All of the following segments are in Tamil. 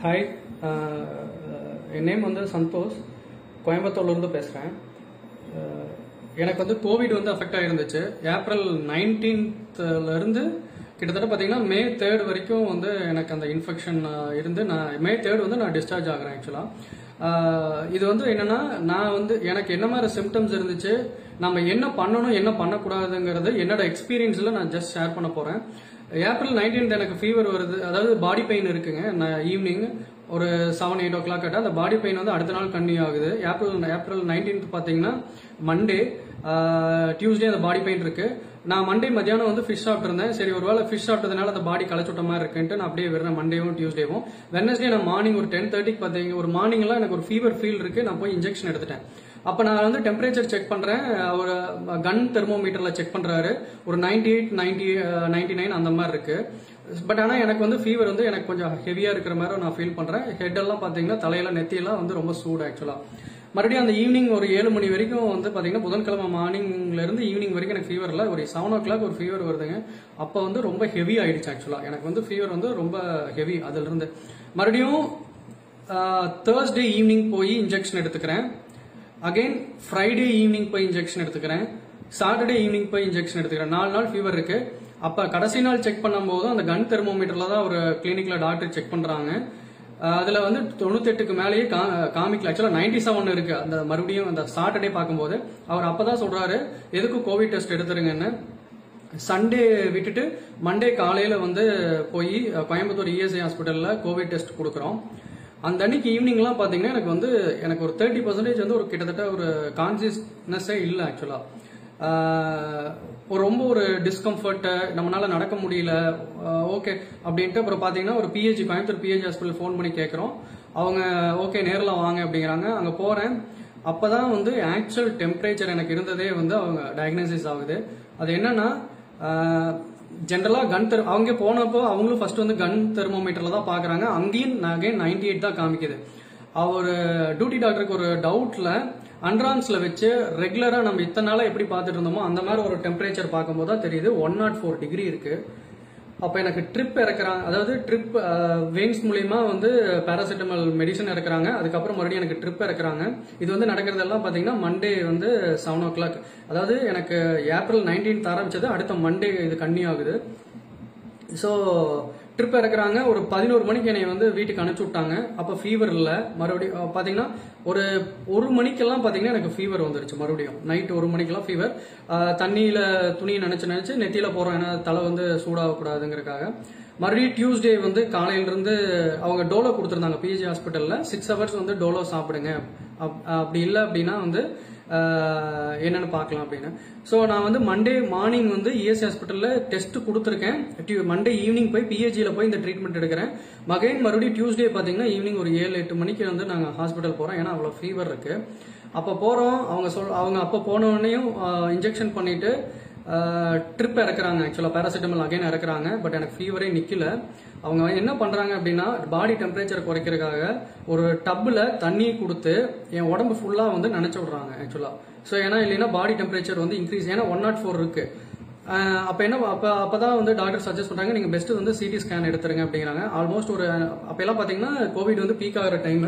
ஹாய் என் நேம் வந்து சந்தோஷ் கோயம்புத்தூர்லேருந்து பேசுகிறேன் எனக்கு வந்து கோவிட் வந்து அஃபெக்ட் ஆகிருந்துச்சு ஏப்ரல் நைன்டீன்த்லேருந்து கிட்டத்தட்ட பார்த்தீங்கன்னா மே தேர்ட் வரைக்கும் வந்து எனக்கு அந்த இன்ஃபெக்ஷன் இருந்து நான் மே தேர்ட் வந்து நான் டிஸ்சார்ஜ் ஆகிறேன் ஆக்சுவலாக இது வந்து என்னன்னா நான் வந்து எனக்கு என்ன மாதிரி சிம்டம்ஸ் இருந்துச்சு நம்ம என்ன பண்ணணும் என்ன பண்ணக்கூடாதுங்கிறது என்னோட எக்ஸ்பீரியன்ஸில் நான் ஜஸ்ட் ஷேர் பண்ண போகிறேன் ஏப்ரல் நைன்டீன்த் எனக்கு ஃபீவர் வருது அதாவது பாடி பெயின் இருக்குங்க நான் ஈவினிங் ஒரு செவன் எயிட் ஓ கிளாக் கட்ட அந்த பாடி பெயின் வந்து அடுத்த நாள் கண்டினியூ ஆகுது ஏப்ரல் ஏப்ரல் நைன்டீன்த் பார்த்தீங்கன்னா மண்டே டியூஸ்டே அந்த பாடி பெயின் இருக்கு நான் மண்டே மத்தியானம் வந்து ஃபிஷ் சாப்பிட்ருந்தேன் சரி ஒருவேளை ஃபிஷ் சாப்பிட்டதுனால அந்த பாடி களைச்சுட்ட மாதிரி இருக்குன்ட்டு நான் அப்படியே விடுறேன் மண்டேவும் டியூஸ்டேவும் வெனஸ்டே நான் மார்னிங் ஒரு டென் தேர்ட்டிக்கு பார்த்தீங்க ஒரு மார்னிங்லாம் எனக்கு ஒரு ஃபீவர் ஃபீல் இருக்கு நான் போய் இன்ஜெக்ஷன் எடுத்துட்டேன் அப்போ நான் வந்து டெம்பரேச்சர் செக் பண்ணுறேன் ஒரு கன் தெர்மோமீட்டரில் செக் பண்ணுறாரு ஒரு ninety eight ninety ninety nine அந்த மாதிரி இருக்கு பட் ஆனால் எனக்கு வந்து ஃபீவர் வந்து எனக்கு கொஞ்சம் ஹெவியாக இருக்கிற மாதிரி நான் ஃபீல் பண்ணுறேன் ஹெட் எல்லாம் பார்த்தீங்கன்னா தலையில நெத்தியெல்லாம் வந்து ரொம்ப சூடு ஆக்சுவலாக மறுபடியும் அந்த ஈவினிங் ஒரு ஏழு மணி வரைக்கும் வந்து பார்த்தீங்கன்னா புதன்கிழமை மார்னிங்ல இருந்து ஈவினிங் வரைக்கும் எனக்கு ஃபீவர் இல்லை ஒரு செவன் ஓ கிளாக் ஒரு ஃபீவர் வருதுங்க அப்போ வந்து ரொம்ப ஹெவி ஆயிடுச்சு ஆக்சுவலாக எனக்கு வந்து ஃபீவர் வந்து ரொம்ப ஹெவி அதுலேருந்து மறுபடியும் தேர்ஸ்டே ஈவினிங் போய் இன்ஜெக்ஷன் எடுத்துக்கிறேன் அகைன் ஃப்ரைடே ஈவினிங் போய் இன்ஜெக்ஷன் எடுத்துக்கிறேன் சாட்டர்டே ஈவினிங் போய் இன்ஜெக்ஷன் எடுத்துக்கிறேன் நாலு நாள் ஃபீவர் இருக்கு அப்ப கடைசி நாள் செக் பண்ணும்போது அந்த கன் தெர்மோமீட்டர்ல தான் ஒரு கிளினிக்ல டாக்டர் செக் பண்றாங்க அதுல வந்து தொண்ணூத்தெட்டுக்கு மேலேயே காமிக்கல ஆக்சுவலா நைன்டி செவன் இருக்கு அந்த மறுபடியும் அந்த சாட்டர்டே பார்க்கும்போது அவர் அப்பதான் சொல்றாரு எதுக்கு கோவிட் டெஸ்ட் எடுத்துருங்கன்னு சண்டே விட்டுட்டு மண்டே காலையில வந்து போய் கோயம்புத்தூர் இஎஸ்ஐ ஹாஸ்பிட்டல்ல கோவிட் டெஸ்ட் கொடுக்குறோம் அந்த அன்னைக்கு ஈவினிங்லாம் பார்த்தீங்கன்னா எனக்கு வந்து எனக்கு ஒரு தேர்ட்டி பர்சன்டேஜ் வந்து ஒரு கிட்டத்தட்ட ஒரு கான்சியஸ்னஸே இல்லை ஆக்சுவலாக ஒரு ரொம்ப ஒரு டிஸ்கம்ஃபர்ட் நம்மளால நடக்க முடியல ஓகே அப்படின்ட்டு அப்புறம் பார்த்தீங்கன்னா ஒரு PHC Coimbatore PHC hospital phone பண்ணி கேட்குறோம் அவங்க ஓகே நேரில் வாங்க அப்படிங்கிறாங்க அங்கே போகிறேன் அப்போதான் வந்து ஆக்சுவல் டெம்பரேச்சர் எனக்கு இருந்ததே வந்து அவங்க டயக்னோசிஸ் ஆகுது அது என்னன்னா ஜென்ரலாக கன் தெர் அவங்க போனப்போ அவங்களும் ஃபர்ஸ்ட் வந்து கன் தெர்மோமீட்டரில் தான் பார்க்குறாங்க அங்கேயும் அகைன் நைன்டி எயிட் தான் காமிக்குது அவர் டியூட்டி டாக்டருக்கு ஒரு டவுட்டில் அண்ட்ரான்ஸில் வச்சு ரெகுலராக நம்ம இத்தனை நாளாக எப்படி பார்த்துட்டு இருந்தோமோ அந்த மாதிரி ஒரு டெம்பரேச்சர் பார்க்கும்போது தான் தெரியுது ஒன் நாட் ஃபோர் டிகிரி இருக்கு அப்போ எனக்கு ட்ரிப் இறக்குறாங்க அதாவது ட்ரிப் வெயின்ஸ் மூலியமா வந்து பேராசிட்டமல் மெடிசன் இறக்குறாங்க அதுக்கப்புறம் மறுபடியும் எனக்கு ட்ரிப் இறக்குறாங்க இது வந்து நடக்கிறதெல்லாம் பார்த்தீங்கன்னா மண்டே வந்து செவன் ஓ கிளாக் அதாவது எனக்கு ஏப்ரல் நைன்டீன்த் ஆரம்பிச்சது அடுத்த மண்டே இது கன்னி ஆகுது ஸோ ட்ரிப் இறக்குறாங்க ஒரு பதினோரு மணிக்கு என்னை வந்து வீட்டுக்கு அனுப்பிச்சு விட்டாங்க அப்போ ஃபீவர் இல்லை மறுபடியும் பார்த்தீங்கன்னா ஒரு ஒரு மணிக்கெல்லாம் பார்த்தீங்கன்னா எனக்கு ஃபீவர் வந்துருச்சு மறுபடியும் நைட் ஒரு மணிக்கெல்லாம் ஃபீவர் தண்ணியில் துணியை நினச்சி நினச்சி நெத்தியில் போகிறோம் ஏன்னா தலை வந்து சூடாகக்கூடாதுங்கிறக்காக மறுபடியும் டியூஸ்டே வந்து காலையிலிருந்து அவங்க டோலோ கொடுத்துருந்தாங்க பிஜி ஹாஸ்பிட்டலில் சிக்ஸ் ஹவர்ஸ் வந்து டோலோ சாப்பிடுங்க அப்படி இல்லை அப்படின்னா வந்து என்னென்னு பார்க்கலாம் அப்படின்னு ஸோ நான் வந்து மண்டே மார்னிங் வந்து இஎஸ்சி ஹாஸ்பிட்டலில் டெஸ்ட் கொடுத்துருக்கேன் மண்டே ஈவினிங் போய் பிஹெச்சியில் போய் இந்த ட்ரீட்மெண்ட் எடுக்கிறேன் மகைன் மறுபடியும் டியூஸ்டே பார்த்தீங்கன்னா ஈவினிங் ஒரு ஏழு எட்டு மணிக்கு வந்து நாங்கள் ஹாஸ்பிட்டல் போகிறோம் ஏன்னா அவ்வளோ ஃபீவர் இருக்கு அப்போ போகிறோம் அவங்க சொல் அவங்க அப்போ போனோடனையும் இன்ஜெக்ஷன் பண்ணிட்டு ட்ரிப் இறக்குறாங்க ஆக்சுவலாக பேராசிட்டமல் அகைன் இறக்குறாங்க பட் எனக்கு ஃபீவரே நிற்கல அவங்க என்ன பண்ணுறாங்க அப்படின்னா பாடி டெம்பரேச்சர் குறைக்கிறதுக்காக ஒரு டப்பில் தண்ணி கொடுத்து என் உடம்பு ஃபுல்லாக வந்து நினச்சி விட்றாங்க ஆக்சுவலாக ஸோ ஏன்னா இல்லைன்னா பாடி டெம்பரேச்சர் வந்து இன்க்ரீஸ் ஏன்னா ஒன் நாட் ஃபோர் இருக்கு அப்போ என்ன அப்போ அப்போ தான் வந்து டாக்டர் சஜஸ்ட் பண்ணுறாங்க நீங்கள் பெஸ்ட்டு வந்து சிடி ஸ்கேன் எடுத்துருங்க அப்படிங்கிறாங்க ஆல்மோஸ்ட் ஒரு அப்போல்லாம் பார்த்தீங்கன்னா கோவிட் வந்து பீக் ஆகிற டைமு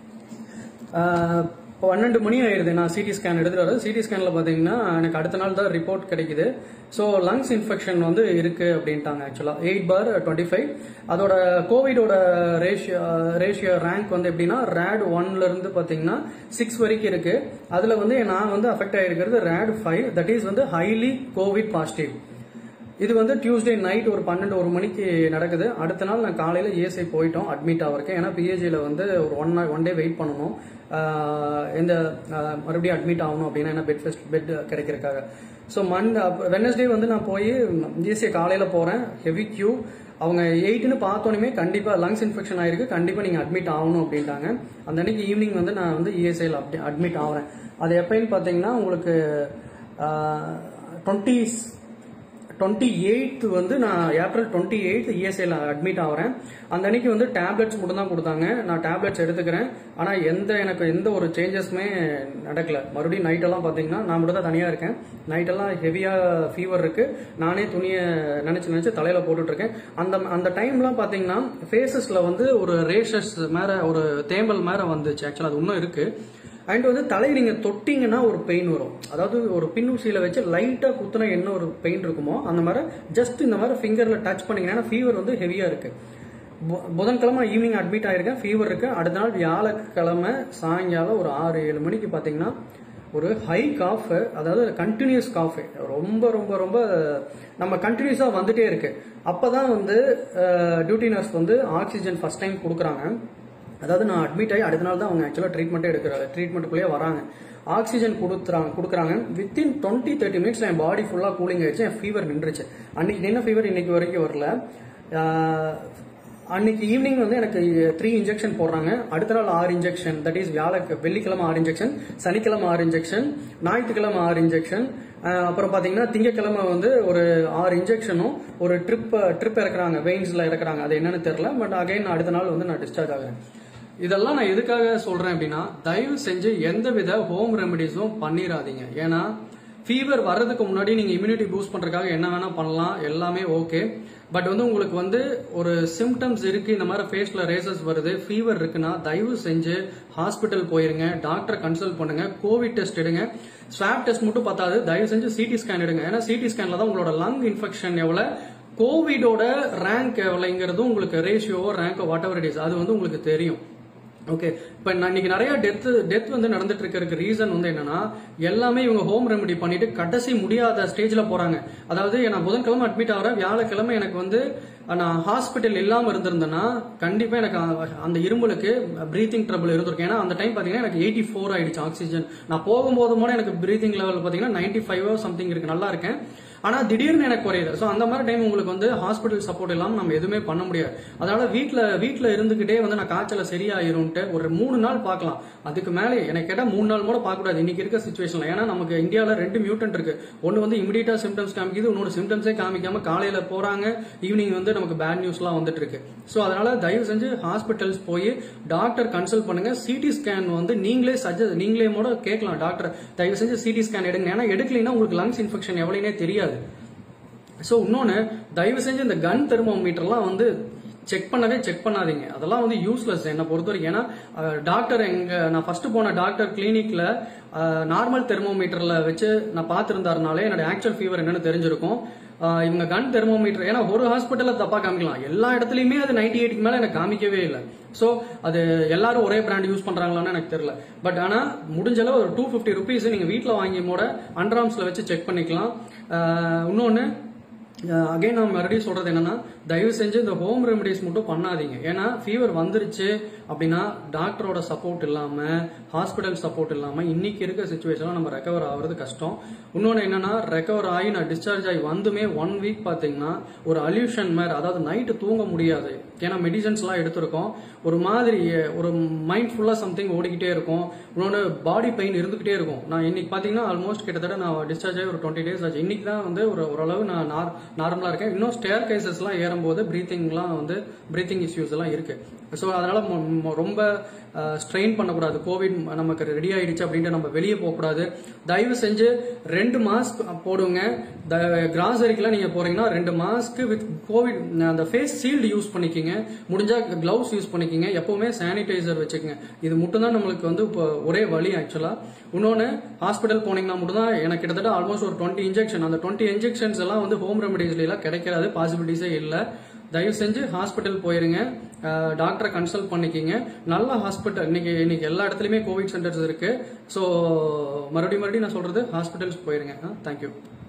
பன்னெண்டு மணி ஆயிடுது நான் சிடி ஸ்கேன் எடுத்துட்டு வரது சிடி ஸ்கேன்ல பாத்தீங்கன்னா எனக்கு அடுத்த நாள் தான் ரிப்போர்ட் கிடைக்குது ஸோ லங்ஸ் இன்ஃபெக்ஷன் வந்து இருக்கு அப்படின்ட்டாங்க ஆக்சுவலா எயிட் பார் டுவெண்ட்டி ஃபைவ் அதோட கோவிடோட ரேஷியோ ரேஷியோ ரேங்க் வந்து எப்படின்னா ரேட் ஒன்ல இருந்து பாத்தீங்கன்னா சிக்ஸ் வரைக்கும் இருக்கு அதுல வந்து நான் வந்து அஃபெக்ட் ஆயிருக்கிறது ரேட் ஃபைவ் தட் இஸ் வந்து ஹைலி கோவிட் பாசிட்டிவ் இது வந்து டியூஸ்டே நைட் ஒரு பன்னெண்டு ஒரு மணிக்கு நடக்குது அடுத்த நாள் நான் காலையில் ஏஎஸ்ஐ போயிட்டோம் அட்மிட் ஆகிறேன் ஏன்னா பிஹெச்சியில் வந்து ஒரு ஒன் ஒன் டே வெயிட் பண்ணணும் எந்த மறுபடியும் அட்மிட் ஆகணும் அப்படின்னா என்ன பெட் ஃபெஸ்ட் பெட் கிடைக்கிறதுக்காக ஸோ மண்ட் வெனஸ்டே வந்து நான் போய் ஏஎஸ்ஐ காலையில் போகிறேன் ஹெவி கியூ அவங்க எயிட்னு பார்த்தோன்னே கண்டிப்பாக லங்ஸ் இன்ஃபெக்ஷன் ஆயிருக்கு கண்டிப்பாக நீங்கள் அட்மிட் ஆகணும் அப்படின்ட்டாங்க அந்த அன்னைக்கு ஈவினிங் வந்து நான் வந்து இஎஸ்ஐயில் அட்மிட் ஆகிறேன் அது எப்போன்னு பார்த்தீங்கன்னா உங்களுக்கு டுவெண்ட்டி டுவெண்ட்டி எயித் வந்து நான் ஏப்ரல் டுவெண்ட்டி எயித் இஎஸ்ஐல அட்மிட் ஆகிறேன் அந்த அன்னைக்கு வந்து டேப்லெட்ஸ் மட்டும் தான் கொடுத்தாங்க நான் டேப்லெட்ஸ் எடுத்துக்கிறேன் ஆனால் எந்த எனக்கு எந்த ஒரு சேஞ்சஸுமே நடக்கல மறுபடியும் நைட்டெல்லாம் பார்த்தீங்கன்னா நான் மட்டும் தான் தனியாக இருக்கேன் நைட்டெல்லாம் ஹெவியாக ஃபீவர் இருக்கு நானே துணியை நினச்சி நினச்சி தலையில் போட்டுட்டு இருக்கேன் அந்த அந்த டைம்லாம் பார்த்தீங்கன்னா ஃபேஸஸில் வந்து ஒரு ரேஷஸ் மேலே ஒரு தேம்பல் மேலே வந்துச்சு ஆக்சுவலாக அது இன்னும் இருக்கு அண்ட் வந்து தலை நீங்க தொட்டிங்கன்னா ஒரு பெயின் வரும் அதாவது ஒரு பின்னூசியில வச்சு லைட்டா குத்துனா என்ன ஒரு பெயின் இருக்குமோ அந்த மாதிரி ஜஸ்ட் இந்த மாதிரி ஃபிங்கர்ல டச் பண்ணீங்கன்னா ஃபீவர் வந்து ஹெவியா இருக்கு பு- புதன்கிழமை ஈவினிங் அட்மிட் ஆயிருக்கேன் ஃபீவர் இருக்கு அடுத்த நாள் வியாழக்கிழமை சாயங்காலம் ஒரு ஆறு ஏழு மணிக்கு பாத்தீங்கன்னா ஒரு ஹை காஃப் அதாவது கண்டினியூஸ் காஃப் ரொம்ப ரொம்ப ரொம்ப நம்ம கண்டினியூஸா வந்துட்டே இருக்கு அப்பதான் வந்து டியூட்டி நர்ஸ் வந்து ஆக்சிஜன் ஃபர்ஸ்ட் டைம் கொடுக்குறாங்க அதாவது நான் அட்மிட் ஆகி அடுத்த நாள் தான் அவங்க ஆக்சுவலாக ட்ரீட்மெண்ட்டே எடுக்கிறாங்க ட்ரீட்மெண்ட்டுக்குள்ளேயே வராங்க ஆக்சிஜன் கொடுத்துறாங்க கொடுக்குறாங்க வித்தின் டுவெண்ட்டி தேர்ட்டி மினிட்ஸ்ல என் பாடி ஃபுல்லாக கூலிங் ஆயிடுச்சு என் ஃபீவர் நின்றுச்சு அன்னைக்கு நின்ன ஃபீவர் இன்னைக்கு வரைக்கும் வரல ஆஹ், அன்னைக்கு ஈவினிங் வந்து எனக்கு த்ரீ இன்ஜெக்ஷன் போடுறாங்க அடுத்த நாள் ஆறு இன்ஜெக்ஷன் தட் இஸ் வியாழ வெள்ளிக்கிழமை ஆறு இன்ஜெக்ஷன் சனிக்கிழமை ஆறு இன்ஜெக்ஷன் ஞாயிற்றுக்கிழமை ஆறு இன்ஜெக்ஷன் அப்புறம் பாத்தீங்கன்னா திங்கக்கிழமை வந்து ஒரு ஆறு இன்ஜெக்ஷனும் ஒரு ட்ரிப் ட்ரிப் இறக்குறாங்க வெயின்ஸ்ல இறக்குறாங்க அது என்னன்னு தெரியல பட் அகைன் அடுத்த நாள் வந்து நான் டிஸ்சார்ஜ் ஆகுறேன் இதெல்லாம் நான் எதுக்காக சொல்றேன் அப்படின்னா தயவு செஞ்சு எந்த வித ஹோம் ரெமெடிஸும் பண்ணிடாதீங்க ஏன்னா ஃபீவர் வர்றதுக்கு முன்னாடி நீங்க இம்யூனிட்டி பூஸ்ட் பண்றதுக்காக என்ன வேணா பண்ணலாம் எல்லாமே ஓகே பட் வந்து உங்களுக்கு வந்து ஒரு சிம்டம்ஸ் இருக்கு இந்த மாதிரி ஃபேஸ்ல ரேசஸ் வருது ஃபீவர் இருக்குன்னா தயவு செஞ்சு ஹாஸ்பிட்டல் போயிருங்க டாக்டரை கன்சல்ட் பண்ணுங்க கோவிட் டெஸ்ட் எடுங்க ஸ்வாப் டெஸ்ட் மட்டும் பத்தாது தயவு செஞ்சு சிடி ஸ்கேன் எடுங்க ஏன்னா சிடி ஸ்கேன்ல தான் உங்களோட லங் இன்ஃபெக்ஷன் எவ்வளவு கோவிடோட ரேங்க் எவ்வளவுங்கிறது உங்களுக்கு ரேஷியோவோ ரேங்கோ வாட் எவர் இட் இஸ் அது வந்து உங்களுக்கு தெரியும் ஓகே இப்ப நான் இன்னைக்கு நிறைய டெத் டெத் வந்து நடந்துட்டு இருக்கிறதுக்கு ரீசன் வந்து என்னன்னா எல்லாமே இவங்க ஹோம் ரெமெடி பண்ணிட்டு கடைசி முடியாத ஸ்டேஜ்ல போறாங்க அதாவது நான் புதன்கிழமை அட்மிட் ஆகிறேன் வியாழக்கிழமை எனக்கு வந்து நான் ஹாஸ்பிட்டல் இல்லாம இருந்திருந்தேன்னா கண்டிப்பா எனக்கு அ- அந்த இருமலுக்கு பிரீத்திங் ட்ரபிள் இருந்திருக்கும் ஏன்னா அந்த டைம் பாத்தீங்கன்னா எனக்கு எயிட்டி ஃபோர் ஆயிடுச்சு ஆக்சிஜன் நான் போகும்போது கூட எனக்கு பிரீத்திங் லெவல் பாத்தீங்கன்னா நைன்டி ஃபைவ் சம்திங் இருக்கு நல்லா இருக்கேன் ஆனா திடீர்னு எனக்கு குறையுது ஸோ அந்த மாதிரி டைம் உங்களுக்கு வந்து ஹாஸ்பிட்டல் சப்போர்ட் இல்லாம நம்ம எதுவுமே பண்ண முடியாது அதனால வீட்ல வீட்ல இருந்துகிட்டே வந்து நான் காய்ச்சல சரியாயிரும்ட்டு ஒரு மூணு நாள் பார்க்கலாம் அதுக்கு மேலே எனக்கு கேட்டா மூணு நாள் கூட பார்க்க கூடாது இன்னைக்கு இருக்க சுச்சுவேஷன்ல ஏன்னா நமக்கு இந்தியாவில் ரெண்டு மியூட்டன்ட் இருக்கு ஒன்னு வந்து இமிடியேட்டா சிம்டம்ஸ் காமிக்குது இன்னொரு சிம்டம்ஸே காமிக்காம காலையில போறாங்க ஈவினிங் வந்து நமக்கு பேட் நியூஸ்லாம் வந்துட்டு இருக்கு ஸோ அதனால தயவு செஞ்சு ஹாஸ்பிட்டல்ஸ் போய் டாக்டர் கன்சல்ட் பண்ணுங்க சிடி ஸ்கேன் வந்து நீங்களே சஜஸ்ட் நீங்களே கூட கேட்கலாம் டாக்டர் தயவு செஞ்சு சிடி ஸ்கேன் எடுங்க ஏன்னா எடுக்கலைன்னா உங்களுக்கு லங்ஸ் இன்ஃபெக்ஷன் எவ்வளவுனே தெரியாது ஸோ இன்னொன்று தயவு செஞ்சு இந்த கன் தெர்மோமீட்டர்லாம் வந்து செக் பண்ணவே செக் பண்ணாதீங்க அதெல்லாம் வந்து யூஸ்லெஸ் என்னை பொறுத்த வரைக்கும் ஏன்னா டாக்டர் எங்க நான் ஃபர்ஸ்ட் போன டாக்டர் கிளினிக்ல நார்மல் தெர்மோமீட்டர்ல வச்சு நான் பார்த்துருந்தாருனாலே என்னோட ஆக்சுவல் ஃபீவர் என்னன்னு தெரிஞ்சிருக்கும் அஹ் இவங்க கன் தெர்மோமீட்டர் ஏன்னா ஒரு ஹாஸ்பிட்டல்ல தப்பா காமிக்கலாம் எல்லா இடத்துலயுமே அது நைன்டி எயிட்க்கு மேல எனக்கு காமிக்கவே இல்லை ஸோ அது எல்லாரும் ஒரே பிராண்ட் யூஸ் பண்றாங்களான்னு எனக்கு தெரியல பட் ஆனா முடிஞ்ச அளவு ஒரு டூ ஃபிஃப்டி ருபீஸ் நீங்க வீட்டில் வாங்கி மூட அண்டர்ஆர்ம்ஸ்ல வச்சு செக் பண்ணிக்கலாம் அஹ் இன்னொன்னு அகைன் நான் மறுபடியும் சொல்றது என்னன்னா தயவு செஞ்சு இந்த ஹோம் ரெமடிஸ் மட்டும் பண்ணாதீங்க ஏன்னா ஃபீவர் வந்துருச்சு அப்படின்னா டாக்டரோட சப்போர்ட் இல்லாம ஹாஸ்பிட்டல் சப்போர்ட் இல்லாம இன்னைக்கு இருக்க சுச்சுவேஷன்ல நம்ம ரெக்கவர் ஆகுறது கஷ்டம் இன்னொன்னு என்னன்னா ரெக்கவர் ஆகி நான் டிஸ்சார்ஜ் ஆகி வந்துமே ஒன் வீக் பாத்தீங்கன்னா ஒரு அல்யூஷன் மாதிரி அதாவது நைட்டு தூங்க முடியாது ஏன்னா மெடிசன்ஸ்லாம் எடுத்திருக்கோம் ஒரு மாதிரி ஒரு மைண்ட் ஃபுல்லா சம்திங் ஓடிக்கிட்டே இருக்கும் இன்னொன்று பாடி பெயின் இருந்துகிட்டே இருக்கும் நான் இன்னைக்கு பாத்தீங்கன்னா ஆல்மோஸ்ட் கிட்டத்தட்ட நான் டிஸ்சார்ஜ் ஆகி ஒரு டுவெண்ட்டி டேஸ் ஆச்சு இன்னைக்கு தான் வந்து ஒரு ஓரளவு நான் நார்மலா இருக்கேன் இன்னும் ஸ்டேர் கேசஸ்லாம் ஏறும்போது பிரீத்திங்லாம் வந்து பிரீத்திங் இஷ்யூஸ் எல்லாம் இருக்கு ஸோ அதனால மொ- மொ- ரொம்ப ஸ்ட்ரெயின் பண்ணக்கூடாது கோவிட் நமக்கு ரெடி ஆயிடுச்சு அப்படின்ட்டு நம்ம வெளியே போகக்கூடாது தயவு செஞ்சு ரெண்டு மாஸ்க் போடுங்க கிராசரிக்கெல்லாம் நீங்க போறீங்கன்னா ரெண்டு மாஸ்க் வித் கோவிட் அந்த ஃபேஸ் ஷீல்டு யூஸ் பண்ணிக்கிங்க முடிஞ்சா கிளவுஸ் யூஸ் பண்ணிக்கிங்க எப்பவுமே சானிடைசர் வச்சுக்கோங்க இது மட்டும் தான் நம்மளுக்கு வந்து இப்போ ஒரே வழி ஆக்சுவலா இன்னொன்று ஹாஸ்பிட்டல் போனீங்கன்னா மட்டும் தான் எனக்கு கிட்டத்தட்ட ஆல்மோஸ்ட் ஒரு டுவெண்ட்டி இன்ஜெக்ஷன் அந்த டுவெண்ட்டி இன்ஜெக்ஷன்ஸ் எல்லாம் வந்து ஹோம் ரெமடிஸ்ல எல்லாம் கிடைக்காது பாசிபிலிட்டிஸே இல்லை தயவு செஞ்சு ஹாஸ்பிட்டல் போயிருங்க டாக்டரை கன்சல்ட் பண்ணிக்கிங்க நல்ல ஹாஸ்பிட்டல் இன்னைக்கு இன்னைக்கு எல்லா இடத்துலையுமே கோவிட் சென்டர்ஸ் இருக்கு ஸோ மறுபடியும் மறுபடியும் நான் சொல்றது ஹாஸ்பிட்டல்ஸ் போயிருங்க தேங்க்யூ